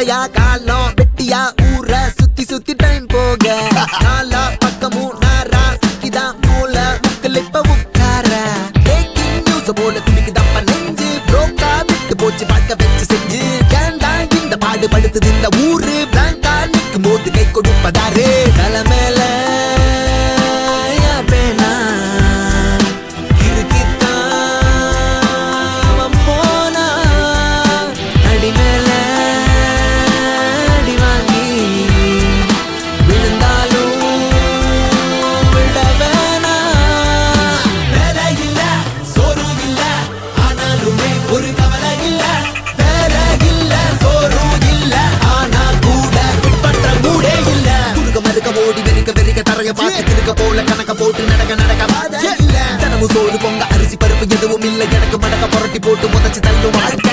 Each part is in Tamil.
முட்டையா காலம் வெட்டியா ஊர சுத்தி சுத்தி டைம் போக நாலா பக்கமும் நாரா சிக்கிதான் மூல முக்கில் இப்ப உட்கார Breaking news போல துணிக்குதப்ப நெஞ்சு புரோக்கா விட்டு போச்சு பார்க்க வச்சு செஞ்சு ஏண்டா இந்த பாடு படுத்துது இந்த ஊரு பிளாங்கா நிக்கும் போது கை கொடுப்பதாரு தலை மேல யார் பேனா கிறுக்கித்தான் அவன் போனா அடி மேல அடி வாங்கி விழுந்தாலும் விட வேணா வேலை இல்ல சோறு இல்ல ஆனாலுமே ஒரு கவலை இல்ல வேலை இல்ல சோறு இல்ல ஆனா கூட பின்பற்ற மூடே இல்ல குறுக்க மறுக்க ஓடி வெறுக்க வெறுக்க தரைய பார்த்து திருக்க போல கணக்க போட்டு நடக்க நடக்க பாதை இல்ல தினமும் சோறு பொங்க அரிசி பருப்பு எதுவும் இல்ல எனக்கு மடக்க புரட்டி போட்டு முதச்சு தள்ளும் வாழ்க்கை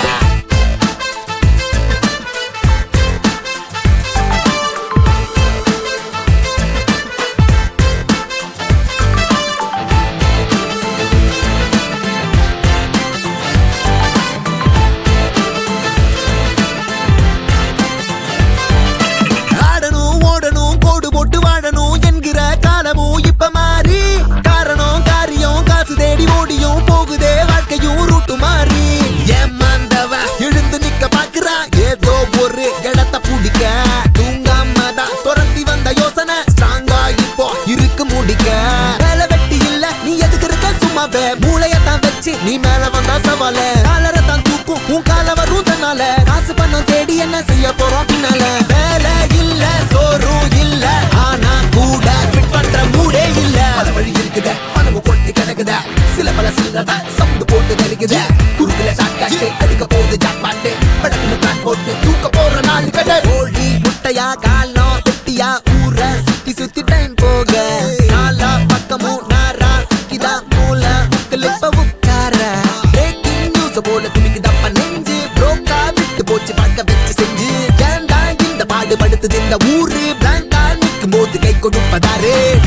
ஆடணும் ஓடணும் கோடு போட்டு வாழணும் என்கிற காலமும் இப்ப மாறி காரணம் காரியம் காசு தேடி ஓடியும் போகுதே வாழ்க்கையும் ரூட்டு மாறி ஏமாந்தவ எழுந்து நிக்க பாக்குறா ஏதோ ஒரு இடத்த பிடிக்க தூங்காம தான் துரத்தி வந்த யோசனை ஸ்ட்ராங்கா இப்போ இருக்கு முடிக்க வேலை வெட்டி இல்ல நீ எதுக்கு இருக்க சும்மாவே மூளையத்தான் வச்சு நீ மேல வந்தா சவால காலரை தான் தூக்கும் உன் கால வரும் தன்னால காசு பணம் தேடி என்ன செய்ய போறோம் பின்னால வேலை இல்ல சோறும் இல்ல ஆனா கூட ஃபிட் பண்ற மூடே இல்ல பல வழி இருக்குத பணம் கொட்டி கிடக்குத சில பல சில்லத சவுண்டு போட்டு நெருக்குத குறுக்குல சாக்காட்டு அடிக்க போகுது ஜாக்பாட்டு படக்குன்னு பிளான் போட்டு தூக்க போற நாள் கடை ஓடி முட்டையா காலம் வெட்டியா ஊர சுத்தி சுத்தி டைம் போக நாலா பக்கமும் நாரா சிக்கிதா மூல முக்கில் இப்ப உட்கார பிரேக்கிங் நியூஸ் போல துணிக்குதப்ப நெஞ்சு புரோக்கா விட்டு போச்சு பார்க்க வச்சு செஞ்சு ஏண்டா இந்த பாடு படுத்துது இந்த ஊரு பிளாங்கா நிக்கும் போது கை கொடுப்பதாரு